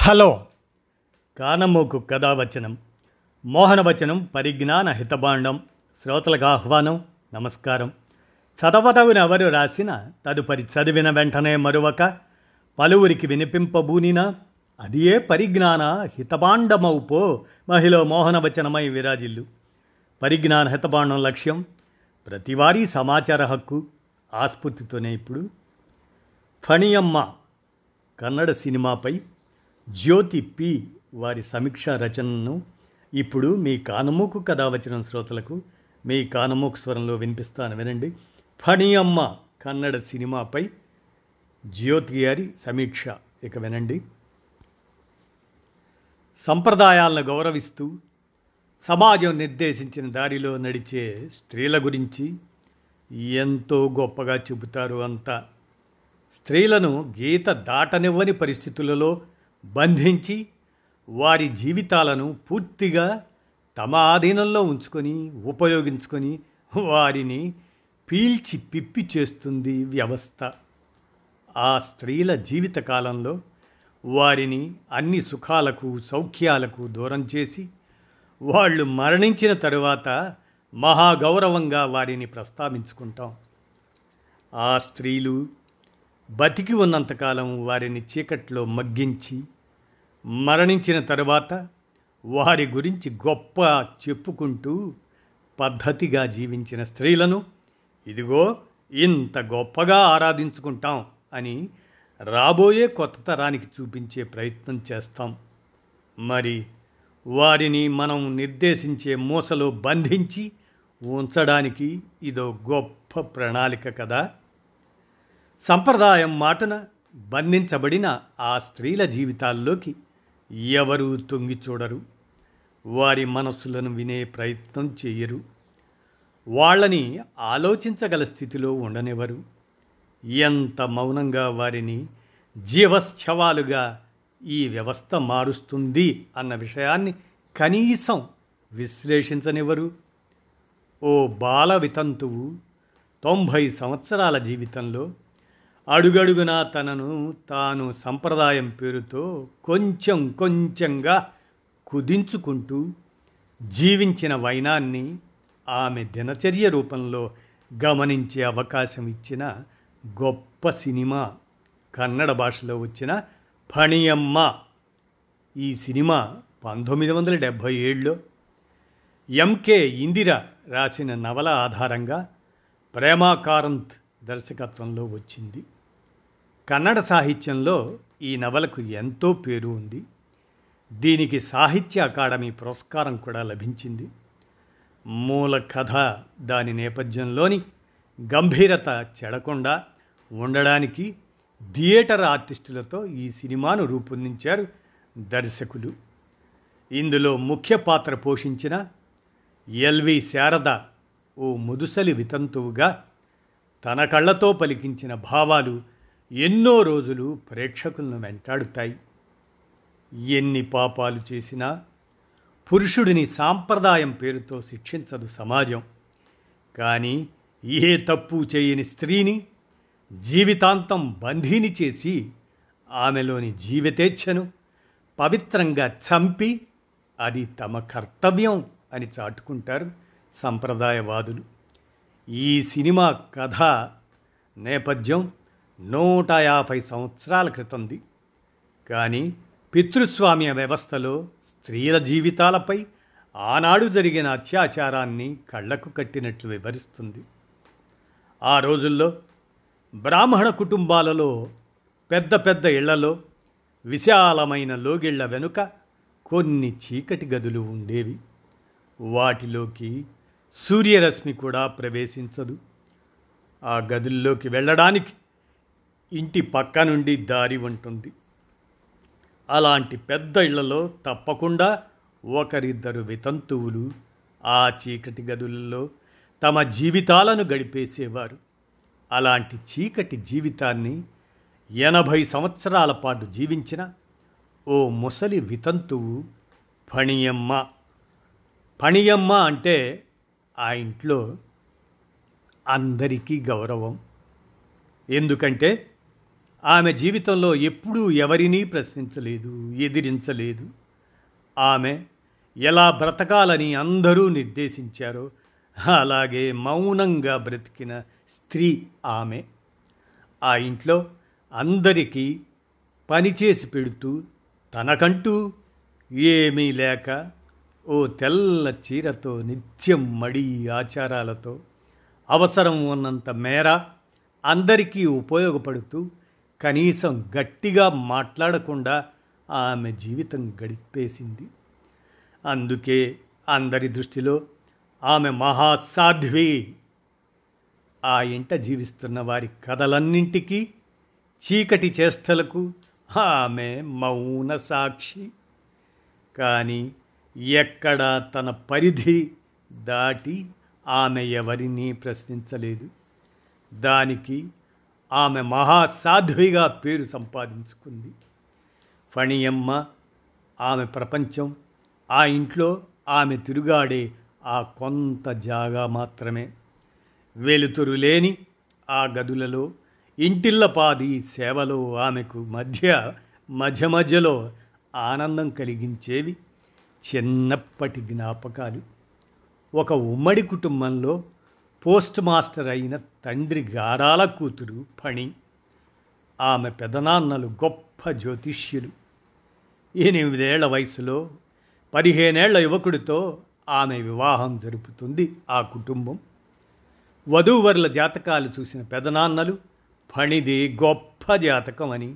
hello కానమోకు కథావచనం మోహనవచనం పరిజ్ఞాన హితబాండం శ్రోతలకు ఆహ్వానం నమస్కారం చదవదవుని ఎవరు రాసిన తదుపరి చదివిన వెంటనే మరొక పలువురికి వినిపింపబూనిన అదియే పరిజ్ఞాన హితబాండమౌపో మహిళ మోహనవచనమై విరాజిల్లు పరిజ్ఞాన హితబాండం లక్ష్యం ప్రతివారీ సమాచార హక్కు ఆస్ఫూర్తితోనే ఇప్పుడు ఫణియమ్మ కన్నడ సినిమాపై జ్యోతి పి వారి సమీక్ష రచనను ఇప్పుడు మీ కానమూకు కథ వచ్చిన శ్రోతలకు మీ కానమూకు స్వరంలో వినిపిస్తాను వినండి ఫణియమ్మ కన్నడ సినిమాపై జ్యోతి గారి సమీక్ష ఇక వినండి సంప్రదాయాలను గౌరవిస్తూ సమాజం నిర్దేశించిన దారిలో నడిచే స్త్రీల గురించి ఎంతో గొప్పగా చెబుతారు అంతా స్త్రీలను గీత దాటనివ్వని పరిస్థితులలో బంధించి వారి జీవితాలను పూర్తిగా తమ ఆధీనంలో ఉంచుకొని ఉపయోగించుకొని వారిని పీల్చి పిప్పి చేస్తుంది వ్యవస్థ ఆ స్త్రీల జీవిత కాలంలో వారిని అన్ని సుఖాలకు సౌఖ్యాలకు దూరం చేసి వాళ్ళు మరణించిన తరువాత మహాగౌరవంగా వారిని ప్రస్తావించుకుంటాం ఆ స్త్రీలు బతికి ఉన్నంతకాలం వారిని చీకట్లో మగ్గించి మరణించిన తరువాత వారి గురించి గొప్ప చెప్పుకుంటూ పద్ధతిగా జీవించిన స్త్రీలను ఇదిగో ఇంత గొప్పగా ఆరాధించుకుంటాం అని రాబోయే కొత్త తరానికి చూపించే ప్రయత్నం చేస్తాం మరి వారిని మనం నిర్దేశించే మూసలో బంధించి ఉంచడానికి ఇదో గొప్ప ప్రణాళిక కదా సంప్రదాయం మాటన బంధించబడిన ఆ స్త్రీల జీవితాల్లోకి ఎవరూ తొంగి చూడరు వారి మనస్సులను వినే ప్రయత్నం చేయరు వాళ్ళని ఆలోచించగల స్థితిలో ఉండనివ్వరు ఎంత మౌనంగా వారిని జీవశ్చవాలుగా ఈ వ్యవస్థ మారుస్తుంది అన్న విషయాన్ని కనీసం విశ్లేషించనివ్వరు ఓ బాల వితంతువు తొంభై సంవత్సరాల జీవితంలో అడుగడుగునా తనను తాను సంప్రదాయం పేరుతో కొంచెం కొంచెంగా కుదించుకుంటూ జీవించిన వైనాన్ని ఆమె దినచర్య రూపంలో గమనించే అవకాశం ఇచ్చిన గొప్ప సినిమా కన్నడ భాషలో వచ్చిన ఫణియమ్మ ఈ సినిమా పంతొమ్మిది వందల డెబ్భై ఏడులో ఎంకే ఇందిర రాసిన నవల ఆధారంగా ప్రేమాకారంత్ దర్శకత్వంలో వచ్చింది కన్నడ సాహిత్యంలో ఈ నవలకు ఎంతో పేరు ఉంది దీనికి సాహిత్య అకాడమీ పురస్కారం కూడా లభించింది మూల కథ దాని నేపథ్యంలోని గంభీరత చెడకుండా ఉండడానికి థియేటర్ ఆర్టిస్టులతో ఈ సినిమాను రూపొందించారు దర్శకులు ఇందులో ముఖ్య పాత్ర పోషించిన ఎల్వి శారద ఓ ముదుసలి వితంతువుగా తన కళ్ళతో పలికించిన భావాలు ఎన్నో రోజులు ప్రేక్షకులను వెంటాడుతాయి ఎన్ని పాపాలు చేసినా పురుషుడిని సాంప్రదాయం పేరుతో శిక్షించదు సమాజం కానీ ఏ తప్పు చేయని స్త్రీని జీవితాంతం బంధీని చేసి ఆమెలోని జీవితేచ్ఛను పవిత్రంగా చంపి అది తమ కర్తవ్యం అని చాటుకుంటారు సంప్రదాయవాదులు ఈ సినిమా కథ నేపథ్యం నూట యాభై సంవత్సరాల క్రితంది కానీ పితృస్వామ్య వ్యవస్థలో స్త్రీల జీవితాలపై ఆనాడు జరిగిన అత్యాచారాన్ని కళ్లకు కట్టినట్లు వివరిస్తుంది ఆ రోజుల్లో బ్రాహ్మణ కుటుంబాలలో పెద్ద పెద్ద ఇళ్లలో విశాలమైన లోగిళ్ల వెనుక కొన్ని చీకటి గదులు ఉండేవి వాటిలోకి సూర్యరశ్మి కూడా ప్రవేశించదు ఆ గదుల్లోకి వెళ్ళడానికి ఇంటి పక్క నుండి దారి ఉంటుంది అలాంటి పెద్ద ఇళ్లలో తప్పకుండా ఒకరిద్దరు వితంతువులు ఆ చీకటి గదులలో తమ జీవితాలను గడిపేసేవారు అలాంటి చీకటి జీవితాన్ని ఎనభై సంవత్సరాల పాటు జీవించిన ఓ ముసలి వితంతువు ఫణియమ్మ ఫణియమ్మ అంటే ఆ ఇంట్లో అందరికీ గౌరవం ఎందుకంటే ఆమె జీవితంలో ఎప్పుడూ ఎవరినీ ప్రశ్నించలేదు ఎదిరించలేదు ఆమె ఎలా బ్రతకాలని అందరూ నిర్దేశించారో అలాగే మౌనంగా బ్రతికిన స్త్రీ ఆమె ఆ ఇంట్లో అందరికీ పనిచేసి పెడుతూ తనకంటూ ఏమీ లేక ఓ తెల్ల చీరతో నిత్యం మడి ఆచారాలతో అవసరం ఉన్నంత మేర అందరికీ ఉపయోగపడుతూ కనీసం గట్టిగా మాట్లాడకుండా ఆమె జీవితం గడిపేసింది అందుకే అందరి దృష్టిలో ఆమె మహాసాధ్వి ఆ ఇంట జీవిస్తున్న వారి కథలన్నింటికీ చీకటి చేష్టలకు ఆమె మౌన సాక్షి కానీ ఎక్కడ తన పరిధి దాటి ఆమె ఎవరినీ ప్రశ్నించలేదు దానికి ఆమె మహాసాధ్విగా పేరు సంపాదించుకుంది ఫణియమ్మ ఆమె ప్రపంచం ఆ ఇంట్లో ఆమె తిరుగాడే ఆ కొంత జాగా మాత్రమే వెలుతురు లేని ఆ గదులలో ఇంటిల్లపాది సేవలో ఆమెకు మధ్య మధ్య మధ్యలో ఆనందం కలిగించేవి చిన్నప్పటి జ్ఞాపకాలు ఒక ఉమ్మడి కుటుంబంలో పోస్ట్ మాస్టర్ అయిన తండ్రి గారాల కూతురు ఫణి ఆమె పెదనాన్నలు గొప్ప జ్యోతిష్యులు ఎనిమిదేళ్ల వయసులో పదిహేనేళ్ల యువకుడితో ఆమె వివాహం జరుపుతుంది ఆ కుటుంబం వధూవరుల జాతకాలు చూసిన పెదనాన్నలు ఫణిది గొప్ప జాతకం అని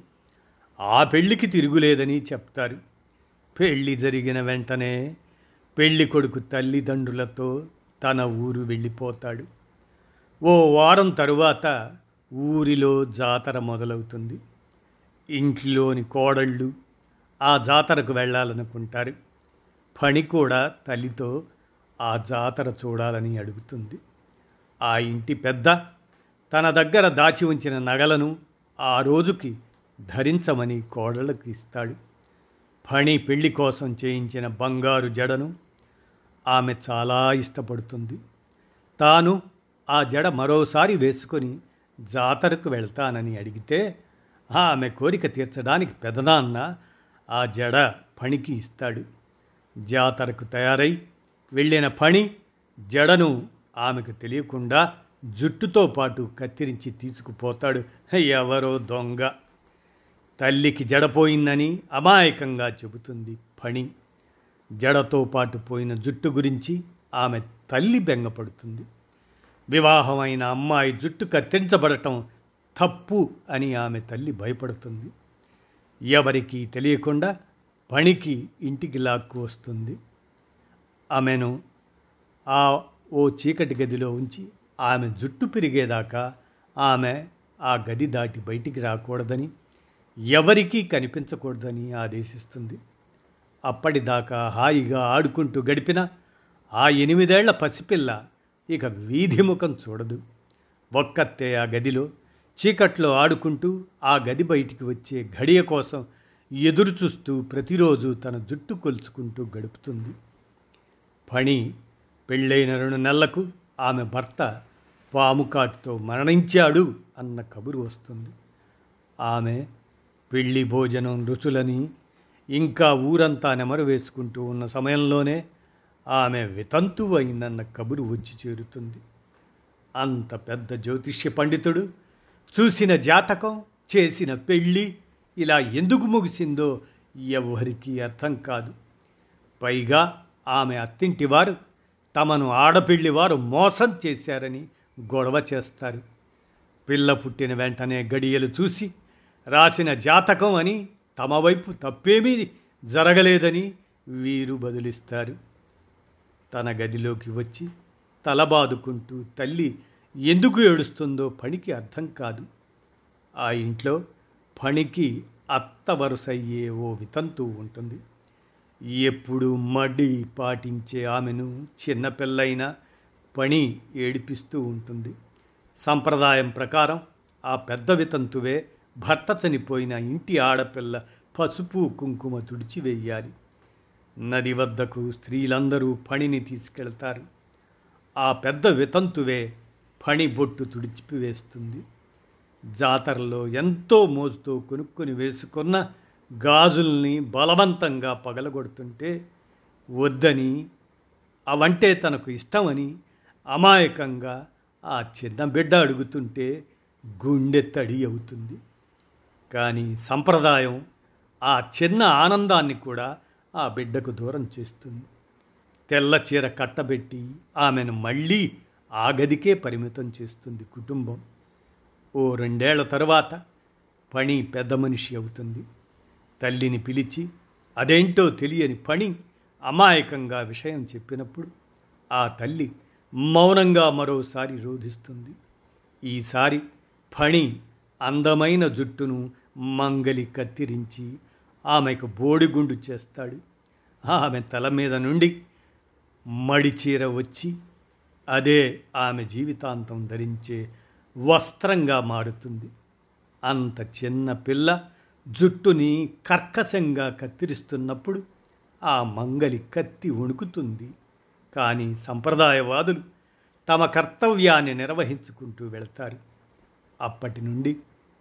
ఆ పెళ్లికి తిరుగులేదని చెప్తారు పెళ్లి జరిగిన వెంటనే పెళ్లి కొడుకు తల్లిదండ్రులతో తన ఊరు వెళ్ళిపోతాడు ఓ వారం తరువాత ఊరిలో జాతర మొదలవుతుంది ఇంట్లోని కోడళ్ళు ఆ జాతరకు వెళ్ళాలనుకుంటారు పని కూడా తల్లితో ఆ జాతర చూడాలని అడుగుతుంది ఆ ఇంటి పెద్ద తన దగ్గర దాచి ఉంచిన నగలను ఆ రోజుకి ధరించమని కోడళ్ళకు ఇస్తాడు ఫణి పెళ్లి కోసం చేయించిన బంగారు జడను ఆమె చాలా ఇష్టపడుతుంది తాను ఆ జడ మరోసారి వేసుకొని జాతరకు వెళ్తానని అడిగితే ఆమె కోరిక తీర్చడానికి పెదనాన్న ఆ జడ పనికి ఇస్తాడు జాతరకు తయారై వెళ్ళిన పని జడను ఆమెకు తెలియకుండా జుట్టుతో పాటు కత్తిరించి తీసుకుపోతాడు ఎవరో దొంగ తల్లికి జడపోయిందని అమాయకంగా చెబుతుంది పణి జడతో పాటు పోయిన జుట్టు గురించి ఆమె తల్లి బెంగపడుతుంది వివాహమైన అమ్మాయి జుట్టు కత్తిరించబడటం తప్పు అని ఆమె తల్లి భయపడుతుంది ఎవరికీ తెలియకుండా పనికి ఇంటికి లాక్కు వస్తుంది ఆమెను ఆ ఓ చీకటి గదిలో ఉంచి ఆమె జుట్టు పెరిగేదాకా ఆమె ఆ గది దాటి బయటికి రాకూడదని ఎవరికీ కనిపించకూడదని ఆదేశిస్తుంది అప్పటిదాకా హాయిగా ఆడుకుంటూ గడిపిన ఆ ఎనిమిదేళ్ల పసిపిల్ల ఇక వీధి ముఖం చూడదు ఒక్కతే ఆ గదిలో చీకట్లో ఆడుకుంటూ ఆ గది బయటికి వచ్చే ఘడియ కోసం ఎదురు చూస్తూ ప్రతిరోజు తన జుట్టు కొలుచుకుంటూ గడుపుతుంది పణి పెళ్ళైన రెండు నెలలకు ఆమె భర్త పాముకాటుతో మరణించాడు అన్న కబురు వస్తుంది ఆమె పెళ్లి భోజనం రుచులని ఇంకా ఊరంతా నెమరు వేసుకుంటూ ఉన్న సమయంలోనే ఆమె వితంతు అయిందన్న కబురు వచ్చి చేరుతుంది అంత పెద్ద జ్యోతిష్య పండితుడు చూసిన జాతకం చేసిన పెళ్ళి ఇలా ఎందుకు ముగిసిందో ఎవ్వరికీ అర్థం కాదు పైగా ఆమె అత్తింటివారు తమను ఆడపిల్లివారు మోసం చేశారని గొడవ చేస్తారు పిల్ల పుట్టిన వెంటనే గడియలు చూసి రాసిన జాతకం అని తమ వైపు తప్పేమీ జరగలేదని వీరు బదులిస్తారు తన గదిలోకి వచ్చి తలబాదుకుంటూ తల్లి ఎందుకు ఏడుస్తుందో పనికి అర్థం కాదు ఆ ఇంట్లో పనికి అత్త వరుసయ్యే ఓ వితంతు ఉంటుంది ఎప్పుడు మడి పాటించే ఆమెను చిన్నపిల్లైన పని ఏడిపిస్తూ ఉంటుంది సంప్రదాయం ప్రకారం ఆ పెద్ద వితంతువే భర్త చనిపోయిన ఇంటి ఆడపిల్ల పసుపు కుంకుమ తుడిచివేయాలి నది వద్దకు స్త్రీలందరూ పణిని తీసుకెళ్తారు ఆ పెద్ద వితంతువే పణి బొట్టు తుడిచిపివేస్తుంది జాతరలో ఎంతో మోజుతో కొనుక్కొని వేసుకున్న గాజుల్ని బలవంతంగా పగలగొడుతుంటే వద్దని అవంటే తనకు ఇష్టమని అమాయకంగా ఆ చిన్న బిడ్డ అడుగుతుంటే గుండె తడి అవుతుంది కానీ సంప్రదాయం ఆ చిన్న ఆనందాన్ని కూడా ఆ బిడ్డకు దూరం చేస్తుంది తెల్ల చీర కట్టబెట్టి ఆమెను మళ్ళీ ఆ గదికే పరిమితం చేస్తుంది కుటుంబం ఓ రెండేళ్ల తరువాత పని పెద్ద మనిషి అవుతుంది తల్లిని పిలిచి అదేంటో తెలియని పని అమాయకంగా విషయం చెప్పినప్పుడు ఆ తల్లి మౌనంగా మరోసారి రోధిస్తుంది ఈసారి ఫణి అందమైన జుట్టును మంగలి కత్తిరించి ఆమెకు బోడిగుండు చేస్తాడు ఆమె తల మీద నుండి మడిచీర వచ్చి అదే ఆమె జీవితాంతం ధరించే వస్త్రంగా మారుతుంది అంత చిన్న పిల్ల జుట్టుని కర్కశంగా కత్తిరిస్తున్నప్పుడు ఆ మంగలి కత్తి వణుకుతుంది కానీ సంప్రదాయవాదులు తమ కర్తవ్యాన్ని నిర్వహించుకుంటూ వెళ్తారు అప్పటి నుండి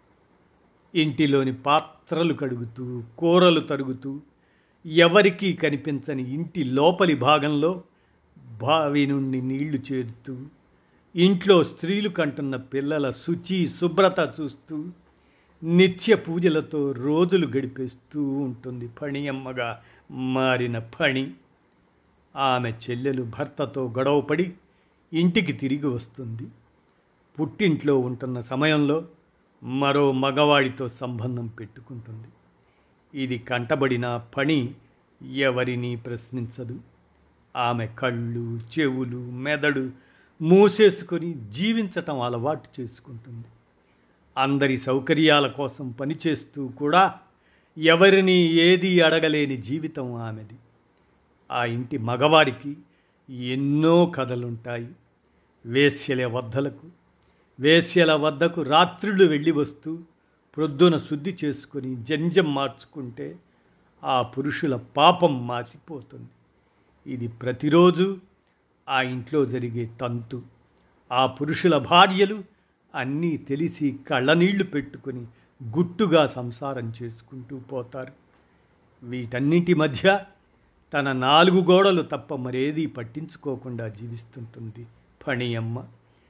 ఇంటిలోని పాత్రలు కడుగుతూ కూరలు తరుగుతూ ఎవరికీ కనిపించని ఇంటి లోపలి భాగంలో బావి నుండి నీళ్లు చేరుతూ ఇంట్లో స్త్రీలు కంటున్న పిల్లల శుచి శుభ్రత చూస్తూ నిత్య పూజలతో రోజులు గడిపేస్తూ ఉంటుంది ఫణి అమ్మగా మారిన ఫణి ఆమె చెల్లెలు భర్తతో గొడవపడి ఇంటికి తిరిగి వస్తుంది పుట్టింట్లో ఉంటున్న సమయంలో మరో మగవాడితో సంబంధం పెట్టుకుంటుంది ఇది కంటబడిన పని ఎవరినీ ప్రశ్నించదు ఆమె కళ్ళు చెవులు మెదడు మూసేసుకొని జీవించటం అలవాటు చేసుకుంటుంది అందరి సౌకర్యాల కోసం పనిచేస్తూ కూడా ఎవరిని ఏది అడగలేని జీవితం ఆమెది ఆ ఇంటి మగవారికి ఎన్నో కథలుంటాయి వేశ్యల వద్దలకు వేశ్యల వద్దకు రాత్రులు వెళ్ళి వస్తూ ప్రొద్దున శుద్ధి చేసుకొని జంజం మార్చుకుంటే ఆ పురుషుల పాపం మాసిపోతుంది ఇది ప్రతిరోజు ఆ ఇంట్లో జరిగే తంతు ఆ పురుషుల భార్యలు అన్నీ తెలిసి కళ్ళనీళ్లు పెట్టుకొని గుట్టుగా సంసారం చేసుకుంటూ పోతారు వీటన్నిటి మధ్య తన నాలుగు గోడలు తప్ప మరేదీ పట్టించుకోకుండా జీవిస్తుంటుంది ఫణియమ్మ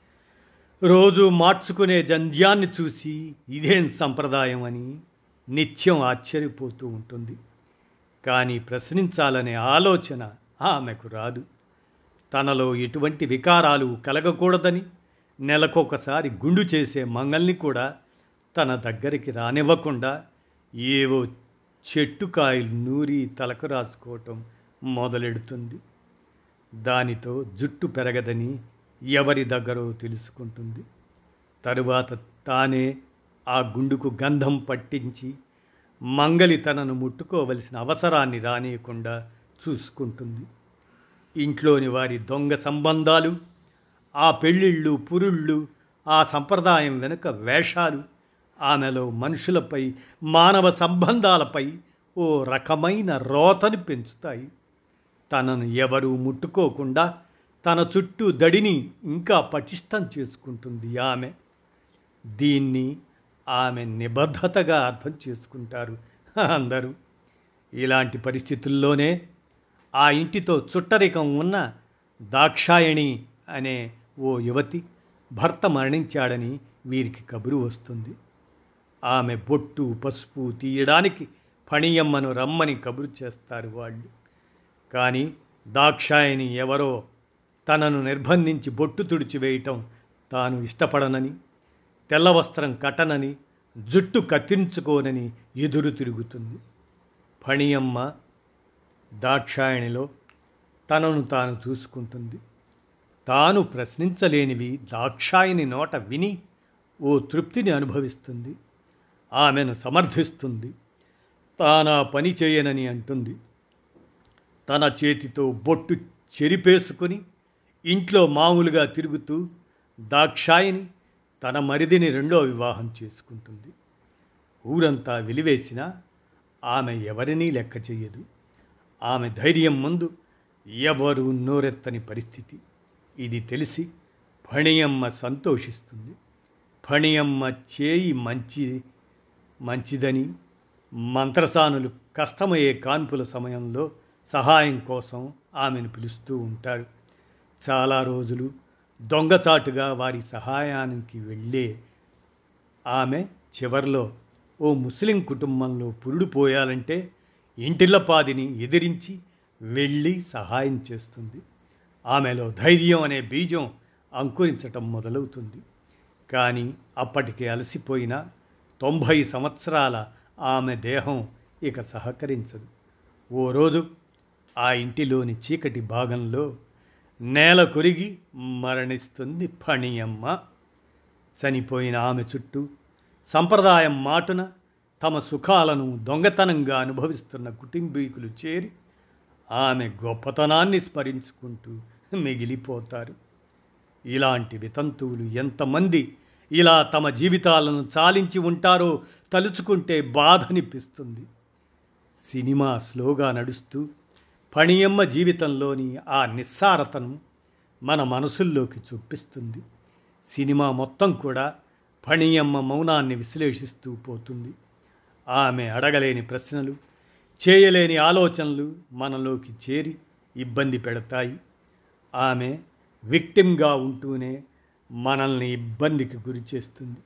రోజు మార్చుకునే జంధ్యాన్ని చూసి ఇదేం సంప్రదాయం అని నిత్యం ఆశ్చర్యపోతూ ఉంటుంది కానీ ప్రశ్నించాలనే ఆలోచన ఆమెకు రాదు తనలో ఎటువంటి వికారాలు కలగకూడదని నెలకొకసారి గుండు చేసే మంగల్ని కూడా తన దగ్గరికి రానివ్వకుండా ఏవో చెట్టుకాయలు నూరి తలకు రాసుకోవటం మొదలెడుతుంది దానితో జుట్టు పెరగదని ఎవరి దగ్గరో తెలుసుకుంటుంది తరువాత తానే ఆ గుండుకు గంధం పట్టించి మంగలి తనను ముట్టుకోవలసిన అవసరాన్ని రానియకుండా చూసుకుంటుంది ఇంట్లోని వారి దొంగ సంబంధాలు ఆ పెళ్ళిళ్ళు పురుళ్ళు ఆ సంప్రదాయం వెనుక వేషాలు ఆమెలో మనుషులపై మానవ సంబంధాలపై ఓ రకమైన రోతని పెంచుతాయి తనను ఎవరూ ముట్టుకోకుండా తన చుట్టూ దడిని ఇంకా పటిష్టం చేసుకుంటుంది ఆమె దీన్ని ఆమె నిబద్ధతగా అర్థం చేసుకుంటారు అందరూ ఇలాంటి పరిస్థితుల్లోనే ఆ ఇంటితో చుట్టరికం ఉన్న దాక్షాయణి అనే ఓ యువతి భర్త మరణించాడని వీరికి కబురు వస్తుంది ఆమె బొట్టు పసుపు తీయడానికి ఫణియమ్మను రమ్మని కబురు చేస్తారు వాళ్ళు కానీ దాక్షాయని ఎవరో తనను నిర్బంధించి బొట్టు తుడిచివేయటం తాను ఇష్టపడనని తెల్ల వస్త్రం కట్టనని జుట్టు కత్తిరించుకోనని ఎదురు తిరుగుతుంది ఫణియమ్మ దాక్షాయణిలో తనను తాను చూసుకుంటుంది తాను ప్రశ్నించలేనివి దాక్షాయని నోట విని ఓ తృప్తిని అనుభవిస్తుంది ఆమెను సమర్థిస్తుంది తానా పని చేయనని అంటుంది తన చేతితో బొట్టు చెరిపేసుకుని ఇంట్లో మామూలుగా తిరుగుతూ దాక్షాయిని తన మరిదిని రెండో వివాహం చేసుకుంటుంది ఊరంతా వెలివేసినా ఆమె ఎవరినీ లెక్క చెయ్యదు ఆమె ధైర్యం ముందు ఎవరు నోరెత్తని పరిస్థితి ఇది తెలిసి ఫణియమ్మ సంతోషిస్తుంది ఫణియమ్మ చేయి మంచి మంచిదని మంత్రసానులు కష్టమయ్యే కాన్పుల సమయంలో సహాయం కోసం ఆమెను పిలుస్తూ ఉంటారు చాలా రోజులు దొంగచాటుగా వారి సహాయానికి వెళ్ళే ఆమె చివర్లో ఓ ముస్లిం కుటుంబంలో పురుడు పోయాలంటే ఇంటిల్లపాదిని ఎదిరించి వెళ్ళి సహాయం చేస్తుంది ఆమెలో ధైర్యం అనే బీజం అంకురించటం మొదలవుతుంది కానీ అప్పటికి అలసిపోయిన తొంభై సంవత్సరాల ఆమె దేహం ఇక సహకరించదు ఓ రోజు ఆ ఇంటిలోని చీకటి భాగంలో నేల కొరిగి మరణిస్తుంది ఫణియమ్మ చనిపోయిన ఆమె చుట్టూ సంప్రదాయం మాటున తమ సుఖాలను దొంగతనంగా అనుభవిస్తున్న కుటుంబీకులు చేరి ఆమె గొప్పతనాన్ని స్మరించుకుంటూ మిగిలిపోతారు ఇలాంటి వితంతువులు ఎంతమంది ఇలా తమ జీవితాలను చాలించి ఉంటారో తలుచుకుంటే బాధనిపిస్తుంది సినిమా స్లోగా నడుస్తూ పణియమ్మ జీవితంలోని ఆ నిస్సారతను మన మనసుల్లోకి చూపిస్తుంది సినిమా మొత్తం కూడా పణియమ్మ మౌనాన్ని విశ్లేషిస్తూ పోతుంది ఆమె అడగలేని ప్రశ్నలు చేయలేని ఆలోచనలు మనలోకి చేరి ఇబ్బంది పెడతాయి ఆమె విక్టిమ్గా ఉంటూనే మనల్ని ఇబ్బందికి గురి చేస్తుంది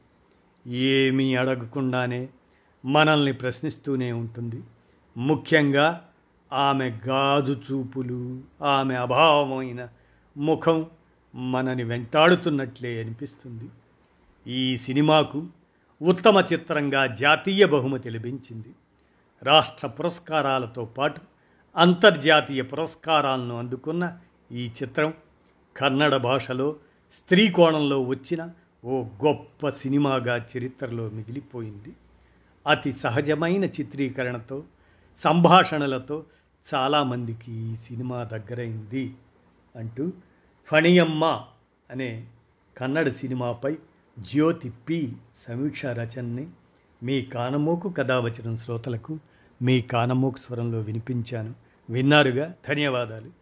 ఏమీ అడగకుండానే మనల్ని ప్రశ్నిస్తూనే ఉంటుంది ముఖ్యంగా ఆమె గాజు చూపులు ఆమె అభావమైన ముఖం మనని వెంటాడుతున్నట్లే అనిపిస్తుంది ఈ సినిమాకు ఉత్తమ చిత్రంగా జాతీయ బహుమతి లభించింది రాష్ట్ర పురస్కారాలతో పాటు అంతర్జాతీయ పురస్కారాలను అందుకున్న ఈ చిత్రం కన్నడ భాషలో స్త్రీ కోణంలో వచ్చిన ఓ గొప్ప సినిమాగా చరిత్రలో మిగిలిపోయింది అతి సహజమైన చిత్రీకరణతో సంభాషణలతో చాలామందికి ఈ సినిమా దగ్గరైంది అంటూ ఫణియమ్మ అనే కన్నడ సినిమాపై జ్యోతి పి సమీక్ష రచనని మీ కానమోకు కథావచనం శ్రోతలకు మీ కానమోకు స్వరంలో వినిపించాను విన్నారుగా ధన్యవాదాలు